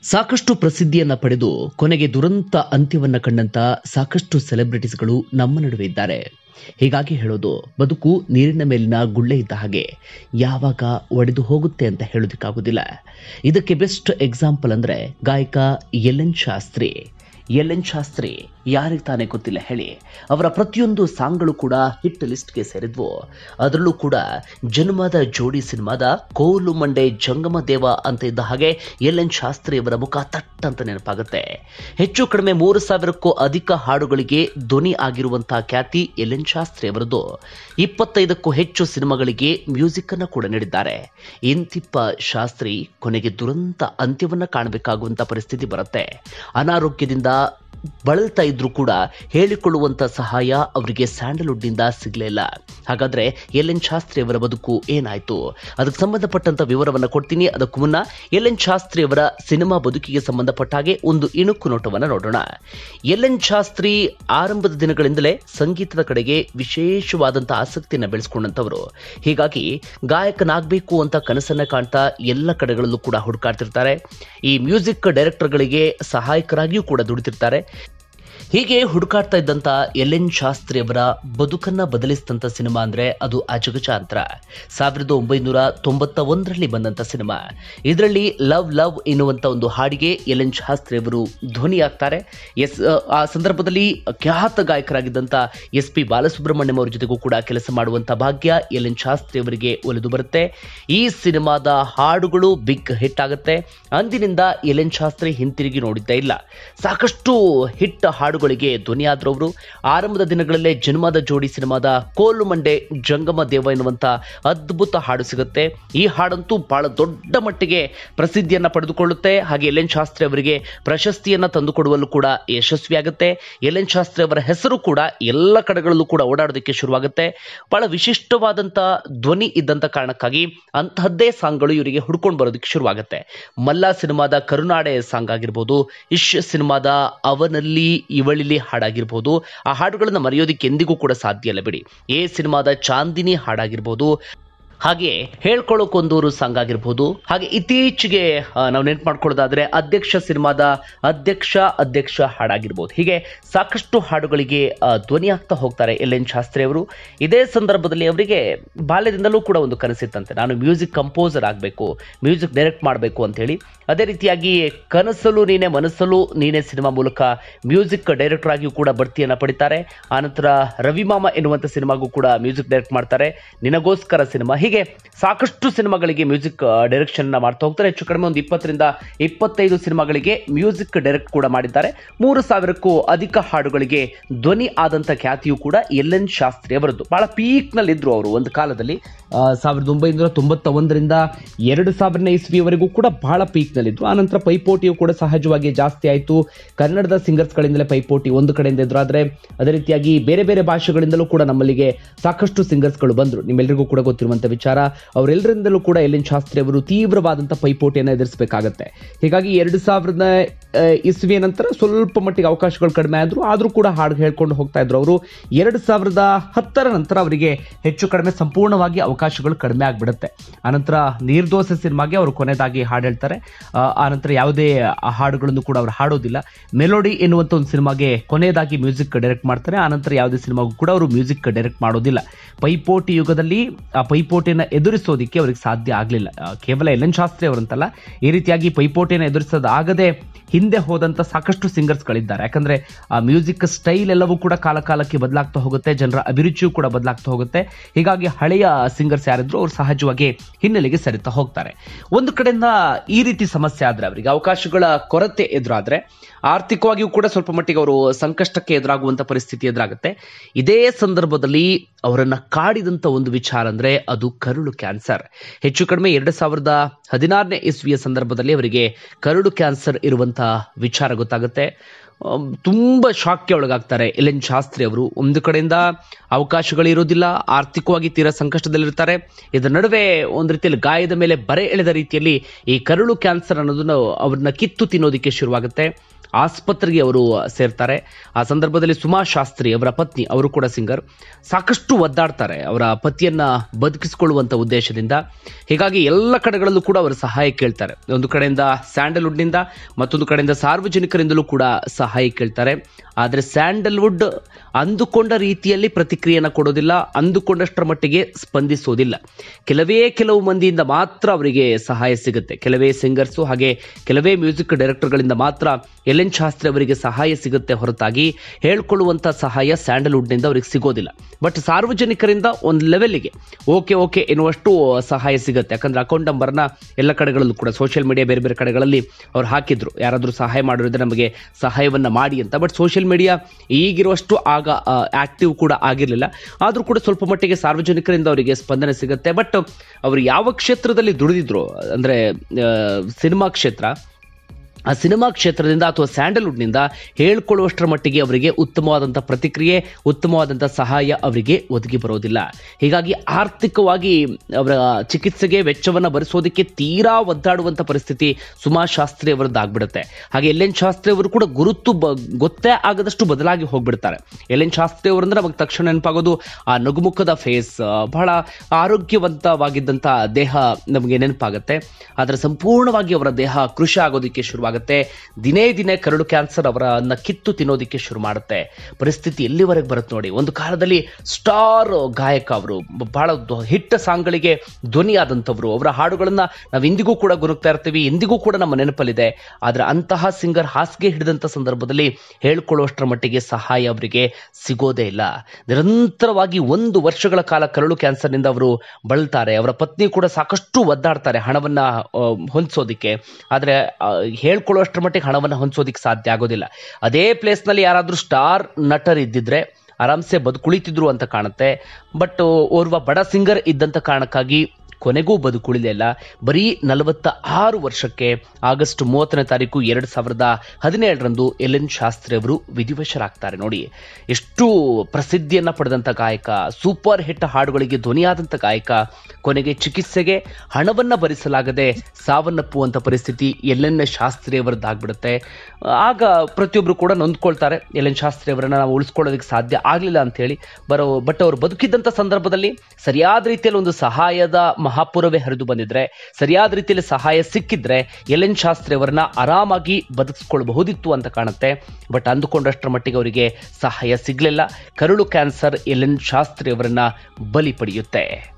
ಸಾಕಷ್ಟು ಪ್ರಸಿದ್ಧಿಯನ್ನ ಪಡೆದು ಕೊನೆಗೆ ದುರಂತ ಅಂತ್ಯವನ್ನ ಕಂಡಂತ ಸಾಕಷ್ಟು ಸೆಲೆಬ್ರಿಟೀಸ್ಗಳು ನಮ್ಮ ನಡುವೆ ಇದ್ದಾರೆ ಹೀಗಾಗಿ ಹೇಳೋದು ಬದುಕು ನೀರಿನ ಮೇಲಿನ ಗುಳ್ಳೆ ಇದ್ದ ಹಾಗೆ ಯಾವಾಗ ಒಡೆದು ಹೋಗುತ್ತೆ ಅಂತ ಹೇಳೋದಕ್ಕಾಗೋದಿಲ್ಲ ಇದಕ್ಕೆ ಬೆಸ್ಟ್ ಎಕ್ಸಾಂಪಲ್ ಅಂದ್ರೆ ಗಾಯಕ L N Shastri L N Shastri ಯಾರಿಗೆ ತಾನೇ ಗೊತ್ತಿಲ್ಲ ಹೇಳಿ ಅವರ ಪ್ರತಿಯೊಂದು ಸಾಂಗ್ಗಳು ಕೂಡ ಹಿಟ್ ಲಿಸ್ಟ್ಗೆ ಸೇರಿದ್ವು ಅದರಲ್ಲೂ ಕೂಡ ಜನ್ಮದ ಜೋಡಿ ಸಿನಿಮಾದ ಕೋಲು ಮಂಡೆ ಜಂಗಮ ದೇವ ಅಂತ ಇದ್ದ ಹಾಗೆ ಎಲ್ ಎನ್ ಶಾಸ್ತ್ರಿ ಅವರ ಮುಖ ತಟ್ ಅಂತ ನೆನಪಾಗುತ್ತೆ ಹೆಚ್ಚು ಕಡಿಮೆ ಮೂರು ಸಾವಿರಕ್ಕೂ ಅಧಿಕ ಹಾಡುಗಳಿಗೆ ಧ್ವನಿ ಆಗಿರುವಂತಹ ಖ್ಯಾತಿ ಎಲ್ ಎನ್ ಶಾಸ್ತ್ರಿ ಅವರದ್ದು ಇಪ್ಪತ್ತೈದಕ್ಕೂ ಹೆಚ್ಚು ಸಿನಿಮಾಗಳಿಗೆ ಮ್ಯೂಸಿಕ್ ಅನ್ನ ಕೂಡ ನೀಡಿದ್ದಾರೆ ಇಂತಿಪ್ಪ ಶಾಸ್ತ್ರಿ ಕೊನೆಗೆ ದುರಂತ ಅಂತ್ಯವನ್ನ ಕಾಣಬೇಕಾಗುವಂತ ಪರಿಸ್ಥಿತಿ ಬರುತ್ತೆ ಅನಾರೋಗ್ಯದಿಂದ ಬಳಲ್ತಾ ಇದ್ರು ಕೂಡ ಹೇಳಿಕೊಳ್ಳುವಂತ ಸಹಾಯ ಅವರಿಗೆ ಸ್ಯಾಂಡಲ್ವುಡ್ನಿಂದ ಸಿಗಲೇ ಇಲ್ಲ ಹಾಗಾದ್ರೆ ಎಲ್ ಎನ್ ಶಾಸ್ತ್ರಿ ಅವರ ಬದುಕು ಏನಾಯ್ತು ಅದಕ್ಕೆ ಸಂಬಂಧಪಟ್ಟಂತ ವಿವರವನ್ನ ಕೊಡ್ತೀನಿ ಅದಕ್ಕೂ ಮುನ್ನ ಎಲ್ ಎನ್ ಶಾಸ್ತ್ರಿ ಅವರ ಸಿನಿಮಾ ಬದುಕಿಗೆ ಸಂಬಂಧಪಟ್ಟ ಹಾಗೆ ಒಂದು ಇಣುಕು ನೋಟವನ್ನ ನೋಡೋಣ ಎಲ್ ಎನ್ ಶಾಸ್ತ್ರಿ ಆರಂಭದ ದಿನಗಳಿಂದಲೇ ಸಂಗೀತದ ಕಡೆಗೆ ವಿಶೇಷವಾದಂತ ಆಸಕ್ತಿಯನ್ನ ಬೆಳೆಸ್ಕೊಂಡಂತವರು ಹೀಗಾಗಿ ಗಾಯಕನಾಗಬೇಕು ಅಂತ ಕನಸನ್ನ ಕಾಣ್ತಾ ಎಲ್ಲ ಕಡೆಗಳಲ್ಲೂ ಕೂಡ ಹುಡುಕಾಡ್ತಿರ್ತಾರೆ ಈ ಮ್ಯೂಸಿಕ್ ಡೈರೆಕ್ಟರ್ಗಳಿಗೆ ಸಹಾಯಕರಾಗಿಯೂ ಕೂಡ ದುಡಿತಿರ್ತಾರೆ ಹೀಗೆ ಹುಡುಕಾಡ್ತಾ ಇದ್ದಂತ ಎಲ್ ಎನ್ ಶಾಸ್ತ್ರಿ ಅವರ ಬದುಕನ್ನ ಬದಲಿಸಿದಂತ ಸಿನಿಮಾ ಅಂದ್ರೆ ಅದು ಅಜಗಜಾಂತರ ಸಾವಿರದ ಒಂಬೈನೂರ ತೊಂಬತ್ತ ಒಂದರಲ್ಲಿ ಬಂದಂತ ಸಿನಿಮಾ ಇದರಲ್ಲಿ ಲವ್ ಲವ್ ಎನ್ನುವಂತ ಒಂದು ಹಾಡಿಗೆ ಎಲ್ ಎನ್ ಶಾಸ್ತ್ರಿ ಅವರು ಧ್ವನಿಯಾಗ್ತಾರೆ ಎಸ್ ಆ ಸಂದರ್ಭದಲ್ಲಿ ಖ್ಯಾತ ಗಾಯಕರಾಗಿದ್ದಂತ ಎಸ್ ಪಿ ಬಾಲಸುಬ್ರಹ್ಮಣ್ಯಂ ಅವರ ಜೊತೆಗೂ ಕೂಡ ಕೆಲಸ ಮಾಡುವಂತ ಭಾಗ್ಯ ಎಲ್ ಎನ್ ಶಾಸ್ತ್ರಿ ಅವರಿಗೆ ಒಲಿದು ಬರುತ್ತೆ ಈ ಸಿನಿಮಾದ ಹಾಡುಗಳು ಬಿಗ್ ಹಿಟ್ ಆಗುತ್ತೆ ಅಂದಿನಿಂದ ಎಲ್ ಎನ್ ಶಾಸ್ತ್ರಿ ಹಿಂತಿರುಗಿ ನೋಡಿದ್ದೇ ಇಲ್ಲ ಸಾಕಷ್ಟು ಹಿಟ್ ಹಾಡುಗಳಿಗೆ ಧ್ವನಿಯಾದ್ರು ಅವರು ಆರಂಭದ ದಿನಗಳಲ್ಲೇ ಜನ್ಮದ ಜೋಡಿ ಸಿನಿಮಾದ ಕೋಲು ಮಂಡೆ ಜಂಗಮ ದೇವ ಎನ್ನುವಂತ ಅದ್ಭುತ ಹಾಡು ಸಿಗುತ್ತೆ ಈ ಹಾಡಂತೂ ಬಹಳ ದೊಡ್ಡ ಮಟ್ಟಿಗೆ ಪ್ರಸಿದ್ಧಿಯನ್ನ ಪಡೆದುಕೊಳ್ಳುತ್ತೆ ಹಾಗೆ ಎಲ್ ಎನ್ ಶಾಸ್ತ್ರಿ ಅವರಿಗೆ ಪ್ರಶಸ್ತಿಯನ್ನ ತಂದುಕೊಡುವಲ್ಲೂ ಕೂಡ ಯಶಸ್ವಿಯಾಗುತ್ತೆ ಎಲ್ ಎನ್ ಶಾಸ್ತ್ರಿ ಅವರ ಹೆಸರು ಕೂಡ ಎಲ್ಲ ಕಡೆಗಳಲ್ಲೂ ಕೂಡ ಓಡಾಡೋದಕ್ಕೆ ಶುರುವಾಗುತ್ತೆ ಬಹಳ ವಿಶಿಷ್ಟವಾದಂತ ಧ್ವನಿ ಇದ್ದಂತ ಕಾರಣಕ್ಕಾಗಿ ಅಂತಹದ್ದೇ ಸಾಂಗ್ಗಳು ಇವರಿಗೆ ಹುಡ್ಕೊಂಡು ಬರೋದಕ್ಕೆ ಶುರುವಾಗುತ್ತೆ ಮಲ್ಲ ಸಿನಿಮಾದ ಕರುನಾಡೆ ಸಾಂಗ್ ಆಗಿರ್ಬೋದು ಇಶ್ ಸಿನಿಮಾದ ಅವನಲ್ಲಿ ಇವಳಿಲಿ ಹಾಡಾಗಿರ್ಬೋದು ಆ ಹಾಡುಗಳನ್ನ ಮರೆಯೋದಕ್ಕೆ ಎಂದಿಗೂ ಕೂಡ ಸಾಧ್ಯ ಇಲ್ಲ ಬಿಡಿ ಎ ಸಿನಿಮಾದ ಚಾಂದಿನಿ ಹಾಡಾಗಿರ್ಬೋದು ಹಾಗೆ ಹೇಳ್ಕೊಳ್ಳೋಕೊಂದೂರು ಸಾಂಗ್ ಆಗಿರ್ಬೋದು ಹಾಗೆ ಇತ್ತೀಚೆಗೆ ಆ, ನಾವು ನೆನ್ಪು ಮಾಡ್ಕೊಳ್ಳೋದಾದ್ರೆ ಅಧ್ಯಕ್ಷ ಸಿನಿಮಾದ ಅಧ್ಯಕ್ಷ ಅಧ್ಯಕ್ಷ ಹಾಡಾಗಿರ್ಬೋದು ಹೀಗೆ ಸಾಕಷ್ಟು ಹಾಡುಗಳಿಗೆ ಆ, ಧ್ವನಿ ಆಗ್ತಾ ಹೋಗ್ತಾರೆ ಎಲ್ ಎನ್ ಶಾಸ್ತ್ರಿ ಅವರು ಇದೇ ಸಂದರ್ಭದಲ್ಲಿ ಅವರಿಗೆ ಬಾಲ್ಯದಿಂದಲೂ ಕೂಡ ಒಂದು ಕನಸಿತ್ತಂತೆ ನಾನು ಮ್ಯೂಸಿಕ್ ಕಂಪೋಸರ್ ಆಗಬೇಕು ಮ್ಯೂಸಿಕ್ ಡೈರೆಕ್ಟ್ ಮಾಡಬೇಕು ಅಂತ ಹೇಳಿ ಅದೇ ರೀತಿಯಾಗಿ ಕನಸಲು ನೀನೆ ಮನಸ್ಸಲು ನೀನೆ ಸಿನಿಮಾ ಮೂಲಕ ಮ್ಯೂಸಿಕ್ ಡೈರೆಕ್ಟರ್ ಆಗಿಯೂ ಕೂಡ ಬಡ್ತಿಯನ್ನ ಪಡಿತಾರೆ ಆನಂತರ ರವಿಮಾಮ ಎನ್ನುವಂಥ ಸಿನಿಮಾಗೂ ಕೂಡ ಮ್ಯೂಸಿಕ್ ಡೈರೆಕ್ಟ್ ಮಾಡ್ತಾರೆ ನಿನಗೋಸ್ಕರ ಸಿನಿಮಾ ಹೀಗೆ ಸಾಕಷ್ಟು ಸಿನಿಮಾಗಳಿಗೆ ಮ್ಯೂಸಿಕ್ ಡೈರೆಕ್ಷನ್ ಮಾಡ್ತಾ ಹೋಗ್ತಾರೆ ಹೆಚ್ಚು ಕಡಿಮೆ ಒಂದು ಇಪ್ಪತ್ತರಿಂದ ಇಪ್ಪತ್ತೈದು ಸಿನಿಮಾಗಳಿಗೆ ಮ್ಯೂಸಿಕ್ ಡೈರೆಕ್ಟ್ ಕೂಡ ಮಾಡಿದ್ದಾರೆ ಮೂರು ಸಾವಿರಕ್ಕೂ ಅಧಿಕ ಹಾಡುಗಳಿಗೆ ಧ್ವನಿ ಆದಂತ ಖ್ಯಾತಿಯು ಕೂಡ ಎಲ್ ಎನ್ ಶಾಸ್ತ್ರಿ ಅವರದ್ದು ಬಹಳ ಪೀಕ್ ನಲ್ಲಿ ಇದ್ರು ಅವರು ಒಂದು ಕಾಲದಲ್ಲಿ ಆ, ಸಾವಿರದ ಒಂಬೈನೂರ ತೊಂಬತ್ತ ಒಂದರಿಂದ ಎರಡು ಸಾವಿರನೇ ಇಸ್ವಿಯವರೆಗೂ ಕೂಡ ಬಹಳ ಪೀಕ್ ನಲ್ಲಿದ್ರು ಆನಂತರ ಪೈಪೋಟಿಯು ಕೂಡ ಸಹಜವಾಗಿ ಜಾಸ್ತಿ ಆಯಿತು ಕನ್ನಡದ ಸಿಂಗರ್ಸ್ಗಳಿಂದಲೇ ಪೈಪೋಟಿ ಒಂದು ಕಡೆಯಿಂದ ಎದುರಾದ್ರೆ ಅದೇ ರೀತಿಯಾಗಿ ಬೇರೆ ಬೇರೆ ಭಾಷೆಗಳಿಂದಲೂ ಕೂಡ ನಮ್ಮಲ್ಲಿಗೆ ಸಾಕಷ್ಟು ಸಿಂಗರ್ಸ್ಗಳು ಬಂದರು ನಿಮ್ಮೆಲ್ಲರಿಗೂ ಕೂಡ ಗೊತ್ತಿರುವಂಥ ವಿಚಾರ ಅವರೆಲ್ಲರಿಂದಲೂ ಕೂಡ ಎಲ್ ಎನ್ ಶಾಸ್ತ್ರಿ ಅವರು ತೀವ್ರವಾದಂಥ ಪೈಪೋಟಿಯನ್ನು ಎದುರಿಸಬೇಕಾಗತ್ತೆ ಹೀಗಾಗಿ ಎರಡು ಸಾವಿರದ ಆ, ಇಸ್ವಿಯ ನಂತರ ಸ್ವಲ್ಪ ಮಟ್ಟಿಗೆ ಅವಕಾಶಗಳು ಕಡಿಮೆ ಆದ್ರು ಆದರೂ ಕೂಡ ಹಾಡು ಹೇಳ್ಕೊಂಡು ಹೋಗ್ತಾ ಇದ್ರು ಅವರು ಎರಡು ಸಾವಿರದ ಹತ್ತರ ನಂತರ ಅವರಿಗೆ ಹೆಚ್ಚು ಕಡಿಮೆ ಸಂಪೂರ್ಣವಾಗಿ ಅವಕಾಶಗಳು ಕಡಿಮೆ ಆಗಿಬಿಡುತ್ತೆ ಆನಂತರ ನಿರ್ದೋಷ ಸಿನಿಮಾಗೆ ಅವರು ಕೊನೆಯದಾಗಿ ಹಾಡು ಹೇಳ್ತಾರೆ ಆ, ಆನಂತರ ಯಾವುದೇ ಆ ಹಾಡುಗಳನ್ನು ಕೂಡ ಅವರು ಹಾಡೋದಿಲ್ಲ ಮೆಲೋಡಿ ಎನ್ನುವಂಥ ಒಂದು ಸಿನಿಮಾಗೆ ಕೊನೆಯದಾಗಿ ಮ್ಯೂಸಿಕ್ ಡೈರೆಕ್ಟ್ ಮಾಡ್ತಾರೆ ಆನಂತರ ಯಾವುದೇ ಸಿನಿಮಾಗೂ ಕೂಡ ಅವರು ಮ್ಯೂಸಿಕ್ ಡೈರೆಕ್ಟ್ ಮಾಡೋದಿಲ್ಲ ಪೈಪೋಟಿ ಯುಗದಲ್ಲಿ ಆ ಪೈಪೋಟಿಯನ್ನು ಎದುರಿಸೋದಿಕ್ಕೆ ಅವರಿಗೆ ಸಾಧ್ಯ ಆಗಲಿಲ್ಲ ಕೇವಲ ಎಲ್ ಎನ್ ಶಾಸ್ತ್ರಿ ಅವರಂತಲ್ಲ ಈ ರೀತಿಯಾಗಿ ಪೈಪೋಟಿಯನ್ನು ಎದುರಿಸೋದಾಗದೆ ಹಿಂದೆ ಹೋದಂತ ಸಾಕಷ್ಟು ಸಿಂಗರ್ಸ್ಗಳಿದ್ದಾರೆ ಯಾಕಂದ್ರೆ ಆ ಮ್ಯೂಸಿಕ್ ಸ್ಟೈಲ್ ಎಲ್ಲವೂ ಕೂಡ ಕಾಲ ಕಾಲಕ್ಕೆ ಬದಲಾಗ್ತಾ ಹೋಗುತ್ತೆ ಜನರ ಅಭಿರುಚಿಯೂ ಕೂಡ ಬದಲಾಗ್ತಾ ಹೋಗುತ್ತೆ ಹೀಗಾಗಿ ಹಳೆಯ ಸಿಂಗರ್ಸ್ ಯಾರಿದ್ರು ಅವ್ರು ಸಹಜವಾಗಿ ಹಿನ್ನೆಲೆಗೆ ಸರಿತಾ ಹೋಗ್ತಾರೆ ಒಂದು ಕಡೆಯಿಂದ ಈ ರೀತಿ ಸಮಸ್ಯೆ ಆದ್ರೆ ಅವರಿಗೆ ಅವಕಾಶಗಳ ಕೊರತೆ ಎದುರಾದ್ರೆ ಆರ್ಥಿಕವಾಗಿಯೂ ಕೂಡ ಸ್ವಲ್ಪ ಮಟ್ಟಿಗೆ ಅವರು ಸಂಕಷ್ಟಕ್ಕೆ ಎದುರಾಗುವಂತ ಪರಿಸ್ಥಿತಿ ಎದುರಾಗುತ್ತೆ ಇದೇ ಸಂದರ್ಭದಲ್ಲಿ ಅವರನ್ನ ಕಾಡಿದಂತ ಒಂದು ವಿಚಾರ ಅಂದ್ರೆ ಅದು ಕರುಳು ಕ್ಯಾನ್ಸರ್ ಹೆಚ್ಚು ಕಡಿಮೆ ಎರಡು ಸಾವಿರದ ಹದಿನಾರನೇ ಇಸ್ವಿಯ ಸಂದರ್ಭದಲ್ಲಿ ಅವರಿಗೆ ಕರುಳು ಕ್ಯಾನ್ಸರ್ ಇರುವಂತಹ ವಿಚಾರ ಗೊತ್ತಾಗುತ್ತೆ ಅಮ್, ತುಂಬ ಶಾಕ್ಗೆ ಒಳಗಾಗ್ತಾರೆ ಎಲ್ ಎನ್ ಶಾಸ್ತ್ರಿ ಅವರು ಒಂದು ಕಡೆಯಿಂದ ಅವಕಾಶಗಳಿರೋದಿಲ್ಲ ಆರ್ಥಿಕವಾಗಿ ತೀರಾ ಸಂಕಷ್ಟದಲ್ಲಿರ್ತಾರೆ ಇದರ ನಡುವೆ ಒಂದು ರೀತಿಯಲ್ಲಿ ಗಾಯದ ಮೇಲೆ ಬರೆ ಎಳೆದ ರೀತಿಯಲ್ಲಿ ಈ ಕರುಳು ಕ್ಯಾನ್ಸರ್ ಅನ್ನೋದನ್ನು ಅವ್ರನ್ನ ಕಿತ್ತು ತಿನ್ನೋದಕ್ಕೆ ಶುರುವಾಗುತ್ತೆ ಆಸ್ಪತ್ರೆಗೆ ಅವರು ಸೇರ್ತಾರೆ ಆ ಸಂದರ್ಭದಲ್ಲಿ ಸುಮಾ ಶಾಸ್ತ್ರಿ ಅವರ ಪತ್ನಿ ಅವರು ಕೂಡ ಸಿಂಗರ್ ಸಾಕಷ್ಟು ಒದ್ದಾಡ್ತಾರೆ ಅವರ ಪತಿಯನ್ನ ಬದುಕಿಸಿಕೊಳ್ಳುವಂತ ಉದ್ದೇಶದಿಂದ ಹೀಗಾಗಿ ಎಲ್ಲ ಕಡೆಗಳಲ್ಲೂ ಕೂಡ ಅವರು ಸಹಾಯ ಕೇಳ್ತಾರೆ ಒಂದು ಕಡೆಯಿಂದ ಸ್ಯಾಂಡಲ್ವುಡ್ನಿಂದ ಮತ್ತೊಂದು ಕಡೆಯಿಂದ ಸಾರ್ವಜನಿಕರಿಂದಲೂ ಕೂಡ ಸಹಾಯ ಕೇಳ್ತಾರೆ ಆದರೆ ಸ್ಯಾಂಡಲ್ವುಡ್ ಅಂದುಕೊಂಡ ರೀತಿಯಲ್ಲಿ ಪ್ರತಿಕ್ರಿಯೆಯನ್ನು ಕೊಡೋದಿಲ್ಲ ಅಂದುಕೊಂಡಷ್ಟರ ಮಟ್ಟಿಗೆ ಸ್ಪಂದಿಸೋದಿಲ್ಲ ಕೆಲವೇ ಕೆಲವು ಮಂದಿಯಿಂದ ಮಾತ್ರ ಅವರಿಗೆ ಸಹಾಯ ಸಿಗುತ್ತೆ ಕೆಲವೇ ಸಿಂಗರ್ಸು ಹಾಗೆ ಕೆಲವೇ ಮ್ಯೂಸಿಕ್ ಡೈರೆಕ್ಟರ್ಗಳಿಂದ ಮಾತ್ರ ಎಲ್ ಎನ್ ಶಾಸ್ತ್ರಿ ಅವರಿಗೆ ಸಹಾಯ ಸಿಗುತ್ತೆ ಹೊರತಾಗಿ ಹೇಳ್ಕೊಳ್ಳುವಂಥ ಸಹಾಯ ಸ್ಯಾಂಡಲ್ವುಡ್ನಿಂದ ಅವರಿಗೆ ಸಿಗೋದಿಲ್ಲ ಬಟ್ ಸಾರ್ವಜನಿಕರಿಂದ ಒಂದು ಲೆವೆಲ್ಗೆ ಓಕೆ ಓಕೆ ಎನ್ನುವಷ್ಟು ಸಹಾಯ ಸಿಗುತ್ತೆ ಯಾಕಂದ್ರೆ ಅಕೌಂಟ್ ನಂಬರ್ನ ಎಲ್ಲ ಕಡೆಗಳಲ್ಲೂ ಕೂಡ ಸೋಷಿಯಲ್ ಮೀಡಿಯಾ ಬೇರೆ ಬೇರೆ ಕಡೆಗಳಲ್ಲಿ ಅವ್ರು ಹಾಕಿದ್ರು ಯಾರಾದರೂ ಸಹಾಯ ಮಾಡಿದ್ರೆ ನಮಗೆ ಸಹಾಯವನ್ನ ಮಾಡಿ ಅಂತ ಬಟ್ ಸೋಷಿಯಲ್ ಮೀಡಿಯಾ ಈಗಿರುವಷ್ಟು ಆಗ ಆಕ್ಟಿವ್ ಕೂಡ ಆಗಿರಲಿಲ್ಲ ಆದರೂ ಕೂಡ ಸ್ವಲ್ಪ ಮಟ್ಟಿಗೆ ಸಾರ್ವಜನಿಕರಿಂದ ಅವರಿಗೆ ಸ್ಪಂದನೆ ಸಿಗುತ್ತೆ ಬಟ್ ಅವರು ಯಾವ ಕ್ಷೇತ್ರದಲ್ಲಿ ದುಡಿದಿದ್ರು ಅಂದರೆ ಸಿನಿಮಾ ಕ್ಷೇತ್ರ ಆ ಸಿನಿಮಾ ಕ್ಷೇತ್ರದಿಂದ ಅಥವಾ ಸ್ಯಾಂಡಲ್ವುಡ್ನಿಂದ ಹೇಳ್ಕೊಳ್ಳುವಷ್ಟರ ಮಟ್ಟಿಗೆ ಅವರಿಗೆ ಉತ್ತಮವಾದಂಥ ಪ್ರತಿಕ್ರಿಯೆ ಉತ್ತಮವಾದಂಥ ಸಹಾಯ ಅವರಿಗೆ ಒದಗಿ ಬರೋದಿಲ್ಲ ಹೀಗಾಗಿ ಆರ್ಥಿಕವಾಗಿ ಅವರ ಚಿಕಿತ್ಸೆಗೆ ವೆಚ್ಚವನ್ನು ಭರಿಸೋದಕ್ಕೆ ತೀರಾ ಒದ್ದಾಡುವಂಥ ಪರಿಸ್ಥಿತಿ ಸುಮಾ ಶಾಸ್ತ್ರಿ ಅವರದ್ದಾಗ್ಬಿಡುತ್ತೆ ಹಾಗೆ ಎಲ್ ಎನ್ ಶಾಸ್ತ್ರಿ ಅವರು ಕೂಡ ಗುರುತು ಬ ಗೊತ್ತೇ ಆಗದಷ್ಟು ಬದಲಾಗಿ ಹೋಗ್ಬಿಡ್ತಾರೆ ಎಲ್ ಎನ್ ಶಾಸ್ತ್ರಿ ಅವರಂದ್ರೆ ನಮಗೆ ತಕ್ಷಣ ನೆನಪಾಗೋದು ಆ ನಗುಮುಖದ ಫೇಸ್ ಬಹಳ ಆರೋಗ್ಯವಂತವಾಗಿದ್ದಂಥ ದೇಹ ನಮಗೆ ನೆನಪಾಗುತ್ತೆ ಆದರೆ ಸಂಪೂರ್ಣವಾಗಿ ಅವರ ದೇಹ ಕೃಷಿ ಆಗೋದಕ್ಕೆ ಶುರುವಾಗುತ್ತೆ ದಿನೇ ದಿನೇ ಕರಡು ಕ್ಯಾನ್ಸರ್ ಅವರನ್ನ ಕಿತ್ತು ತಿನ್ನೋದಕ್ಕೆ ಶುರು ಮಾಡುತ್ತೆ ಪರಿಸ್ಥಿತಿ ಎಲ್ಲಿವರೆಗೆ ಬರುತ್ತೆ ನೋಡಿ ಒಂದು ಕಾಲದಲ್ಲಿ ಸ್ಟಾರ್ ಗಾಯಕ ಅವರು ಬಹಳ ದೊ- ಹಿಟ್ಟ ಸಾಂಗ್ಗಳಿಗೆ ಧ್ವನಿಯಾದಂಥವ್ರು ಅವರ ಹಾಡುಗಳನ್ನ ನಾವು ಇಂದಿಗೂ ಕೂಡ ಗುರುಕ್ತಾ ಇರ್ತೀವಿ ಇಂದಿಗೂ ಕೂಡ ನಮ್ಮ ನೆನಪಲ್ಲಿದೆ ಆದ್ರೆ ಅಂತಹ ಸಿಂಗರ್ ಹಾಸಿಗೆ ಹಿಡಿದಂಥ ಸಂದರ್ಭದಲ್ಲಿ ಹೇಳ್ಕೊಳ್ಳುವಷ್ಟರ ಮಟ್ಟಿಗೆ ಸಹಾಯ ಅವರಿಗೆ ಸಿಗೋದೇ ಇಲ್ಲ ನಿರಂತರವಾಗಿ ಒಂದು ವರ್ಷಗಳ ಕಾಲ ಕರಳು ಕ್ಯಾನ್ಸರ್ನಿಂದ ಅವರು ಬಳಲ್ತಾರೆ ಅವರ ಪತ್ನಿ ಕೂಡ ಸಾಕಷ್ಟು ಒದ್ದಾಡ್ತಾರೆ ಹಣವನ್ನ ಆ, ಹೊಂದಿಸೋದಿಕ್ಕೆ ಆದ್ರೆ ಆ, ಹೇಳ್ಕೊಳ್ಳುವಷ್ಟರ ಮಟ್ಟಿಗೆ ಹಣವನ್ನ ಹೊಂದಿಸೋದಿಕ್ಕೆ ಸಾಧ್ಯ ಆಗೋದಿಲ್ಲ ಅದೇ ಪ್ಲೇಸ್ನಲ್ಲಿ ಯಾರಾದರೂ ಸ್ಟಾರ್ ನಟರ್ ಇದ್ದಿದ್ರೆ ಆರಾಮ್ಸೆ ಬದುಕುಳಿತಿದ್ರು ಅಂತ ಕಾಣುತ್ತೆ ಬಟ್ ಓರ್ವ ಬಡ ಸಿಂಗರ್ ಇದ್ದಂಥ ಕಾರಣಕ್ಕಾಗಿ ಕೊನೆಗೂ ಬದುಕುಳಿಲಿಲ್ಲ ಬರೀ ನಲವತ್ತ ಆರು ವರ್ಷಕ್ಕೆ ಆಗಸ್ಟ್ ಮೂವತ್ತನೇ ತಾರೀಕು ಎರಡು ಸಾವಿರದ ಹದಿನೇಳರಂದು ಎಲ್ ಎನ್ ಶಾಸ್ತ್ರಿ ಅವರು ವಿಧಿವಶರಾಗ್ತಾರೆ ನೋಡಿ ಎಷ್ಟು ಪ್ರಸಿದ್ಧಿಯನ್ನ ಪಡೆದಂಥ ಗಾಯಕ ಸೂಪರ್ ಹಿಟ್ ಹಾಡುಗಳಿಗೆ ಧ್ವನಿಯಾದಂಥ ಗಾಯಕ ಕೊನೆಗೆ ಚಿಕಿತ್ಸೆಗೆ ಹಣವನ್ನ ಭರಿಸಲಾಗದೆ ಸಾವನ್ನಪ್ಪುವಂಥ ಪರಿಸ್ಥಿತಿ ಎಲ್ ಎನ್ ಶಾಸ್ತ್ರಿ ಅವರದ್ದಾಗ್ಬಿಡುತ್ತೆ ಆಗ ಪ್ರತಿಯೊಬ್ಬರು ಕೂಡ ನೊಂದ್ಕೊಳ್ತಾರೆ ಎಲ್ ಎನ್ ಶಾಸ್ತ್ರಿ ಅವರನ್ನ ನಾವು ಉಳಿಸ್ಕೊಳ್ಳೋದಕ್ಕೆ ಸಾಧ್ಯ ಆಗಲಿಲ್ಲ ಅಂತ ಹೇಳಿ ಬರೋ ಬಟ್ ಅವರು ಬದುಕಿದ್ದಂಥ ಸಂದರ್ಭದಲ್ಲಿ ಸರಿಯಾದ ರೀತಿಯಲ್ಲಿ ಒಂದು ಸಹಾಯದ ಮಹಾಪುರವೇ ಹರಿದು ಬಂದಿದ್ರೆ ಸರಿಯಾದ ರೀತಿಯಲ್ಲಿ ಸಹಾಯ ಸಿಕ್ಕಿದ್ರೆ ಎಲ್ ಎನ್ ಶಾಸ್ತ್ರಿ ಅವರನ್ನ ಆರಾಮಾಗಿ ಬದುಕಿಸ್ಕೊಳ್ಬಹುದಿತ್ತು ಅಂತ ಕಾಣುತ್ತೆ ಬಟ್ ಅಂದುಕೊಂಡಷ್ಟರ ಮಟ್ಟಿಗೆ ಅವರಿಗೆ ಸಹಾಯ ಸಿಗಲಿಲ್ಲ ಕರುಳು ಕ್ಯಾನ್ಸರ್ ಎಲ್ ಎನ್ ಶಾಸ್ತ್ರಿ ಅವರನ್ನ ಬಲಿ ಪಡೆಯುತ್ತೆ